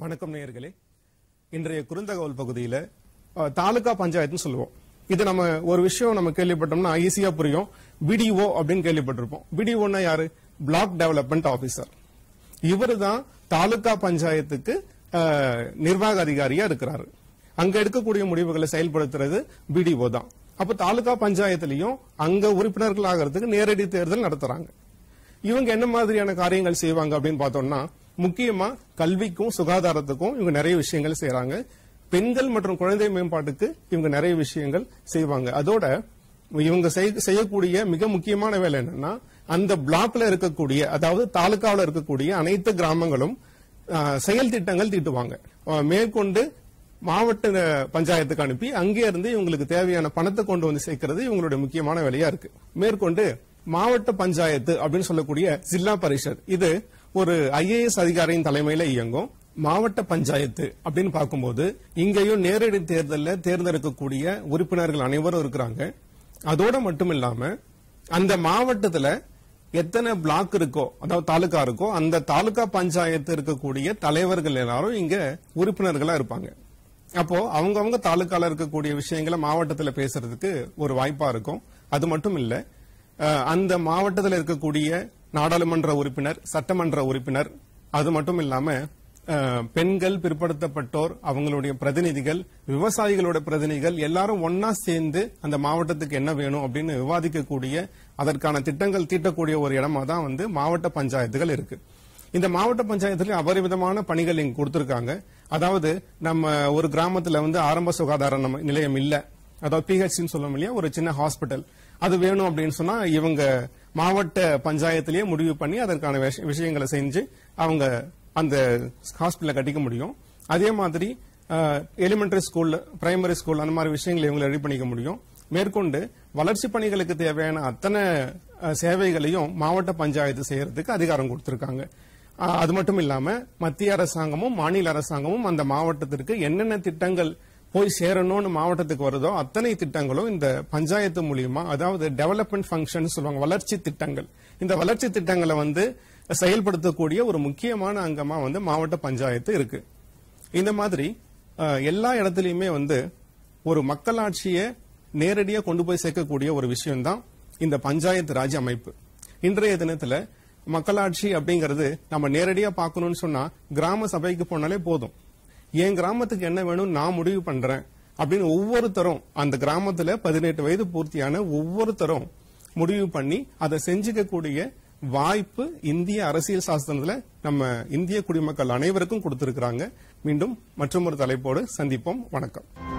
வணக்கம் நேயர்களே இன்றைய குறுந்தகவல் பகுதியில அஹ், தாலுகா பஞ்சாயத்துன்னு சொல்லுவோம் இது நம்ம ஒரு விஷயம் நம்ம கேள்விப்பட்டோம்னா ஈஸியா புரியும் பிடிஓ அப்படின்னு கேள்விப்பட்டிருப்போம் பிடிஓன்னா யாரு பிளாக் டெவலப்மெண்ட் ஆபீசர் இவரு தான் தாலுகா பஞ்சாயத்துக்கு அஹ், நிர்வாக அதிகாரியா இருக்கிறாரு அங்க எடுக்கக்கூடிய முடிவுகளை செயல்படுத்துறது பிடிஓ தான் அப்ப தாலுகா பஞ்சாயத்திலையும் அங்க உறுப்பினர்கள் ஆகிறதுக்கு நேரடி தேர்தல் நடத்துறாங்க இவங்க என்ன மாதிரியான காரியங்கள் செய்வாங்க அப்படின்னு பார்த்தோம்னா முக்கியமா கல்விக்கும் சுகாதாரத்துக்கும் இவங்க நிறைய விஷயங்கள் செய்றாங்க பெண்கள் மற்றும் குழந்தை மேம்பாட்டுக்கு இவங்க நிறைய விஷயங்கள் செய்வாங்க அதோட இவங்க செய்- செய்யக்கூடிய மிக முக்கியமான வேலை என்னன்னா அந்த பிளாக்ல இருக்கக்கூடிய அதாவது தாலுகாவில் இருக்கக்கூடிய அனைத்து கிராமங்களும் ஆ, செயல் திட்டங்கள் தீட்டுவாங்க ஆ, மேற்கொண்டு மாவட்ட அஹ், பஞ்சாயத்துக்கு அனுப்பி அங்கே இருந்து இவங்களுக்கு தேவையான பணத்தை கொண்டு வந்து சேர்க்கிறது இவங்களுடைய முக்கியமான வேலையா இருக்கு மேற்கொண்டு மாவட்ட பஞ்சாயத்து அப்படின்னு சொல்லக்கூடிய ஜில்லா பரிஷத் இது ஒரு ஐஏஎஸ் அதிகாரியின் தலைமையில இயங்கும் மாவட்ட பஞ்சாயத்து அப்படின்னு பார்க்கும்போது இங்கேயும் நேரடி தேர்தலில் தேர்ந்தெடுக்கக்கூடிய உறுப்பினர்கள் அனைவரும் இருக்கிறாங்க அதோட மட்டும் இல்லாம அந்த மாவட்டத்துல எத்தனை பிளாக் இருக்கோ அதாவது தாலுகா இருக்கோ அந்த தாலுகா பஞ்சாயத்து இருக்கக்கூடிய தலைவர்கள் எல்லாரும் இங்க உறுப்பினர்களா இருப்பாங்க அப்போ அவங்கவங்க தாலுக்கால இருக்கக்கூடிய விஷயங்களை மாவட்டத்துல பேசுறதுக்கு ஒரு வாய்ப்பா இருக்கும் அது மட்டும் இல்ல அஹ், அந்த மாவட்டத்தில் இருக்கக்கூடிய நாடாளுமன்ற உறுப்பினர் சட்டமன்ற உறுப்பினர் அது மட்டும் இல்லாம அஹ், பெண்கள் பிற்படுத்தப்பட்டோர் அவங்களுடைய பிரதிநிதிகள் விவசாயிகளோட பிரதிநிதிகள் எல்லாரும் ஒன்னா சேர்ந்து அந்த மாவட்டத்துக்கு என்ன வேணும் அப்படின்னு விவாதிக்கக்கூடிய அதற்கான திட்டங்கள் தீட்டக்கூடிய ஒரு இடமா தான் வந்து மாவட்ட பஞ்சாயத்துகள் இருக்கு இந்த மாவட்ட பஞ்சாயத்துல அபரிமிதமான பணிகள் இங்க கொடுத்திருக்காங்க அதாவது நம்ம ஒரு கிராமத்துல வந்து ஆரம்ப சுகாதார நம்ம நிலையம் இல்ல அதாவது பிஹெச்னு சொல்லுவோம் இல்லையா ஒரு சின்ன ஹாஸ்பிட்டல் அது வேணும் அப்படின்னு சொன்னா இவங்க மாவட்ட பஞ்சாயத்திலேயே முடிவு பண்ணி அதற்கான விஷ- விஷயங்களை செஞ்சு அவங்க அந்த ஹாஸ்பிட்டலை கட்டிக்க முடியும் அதே மாதிரி எலிமெண்டரி ஸ்கூல்ல பிரைமரி ஸ்கூல் அந்த மாதிரி விஷயங்களை இவங்க ரெடி பண்ணிக்க முடியும் மேற்கொண்டு வளர்ச்சி பணிகளுக்கு தேவையான அத்தனை அஹ், சேவைகளையும் மாவட்ட பஞ்சாயத்து செய்யறதுக்கு அதிகாரம் கொடுத்திருக்காங்க அஹ், அது மட்டும் இல்லாம மத்திய அரசாங்கமும் மாநில அரசாங்கமும் அந்த மாவட்டத்திற்கு என்னென்ன திட்டங்கள் போய் சேரணும்னு மாவட்டத்துக்கு வருதோ அத்தனை திட்டங்களும் இந்த பஞ்சாயத்து மூலியமா அதாவது டெவலப்மெண்ட் ஃபங்க்ஷன் சொல்லுவாங்க வளர்ச்சி திட்டங்கள் இந்த வளர்ச்சி திட்டங்களை வந்து செயல்படுத்தக்கூடிய ஒரு முக்கியமான அங்கமா வந்து மாவட்ட பஞ்சாயத்து இருக்கு இந்த மாதிரி அஹ், எல்லா இடத்துலயுமே வந்து ஒரு மக்களாட்சியை நேரடியா கொண்டு போய் சேர்க்கக்கூடிய ஒரு விஷயம்தான் இந்த பஞ்சாயத்து ராஜ் அமைப்பு இன்றைய தினத்துல மக்களாட்சி அப்படிங்கிறது நம்ம நேரடியா பார்க்கணும்னு சொன்னா கிராம சபைக்கு போனாலே போதும் என் கிராமத்துக்கு என்ன வேணும் நான் முடிவு பண்றேன் அப்படின்னு ஒவ்வொருத்தரும் அந்த கிராமத்துல பதினெட்டு வயது பூர்த்தியான ஒவ்வொருத்தரும் முடிவு பண்ணி அதை செஞ்சுக்கக்கூடிய வாய்ப்பு இந்திய அரசியல் சாஸ்திரத்துல நம்ம இந்திய குடிமக்கள் அனைவருக்கும் கொடுத்திருக்கிறாங்க மீண்டும் மற்றொரு தலைப்போடு சந்திப்போம் வணக்கம்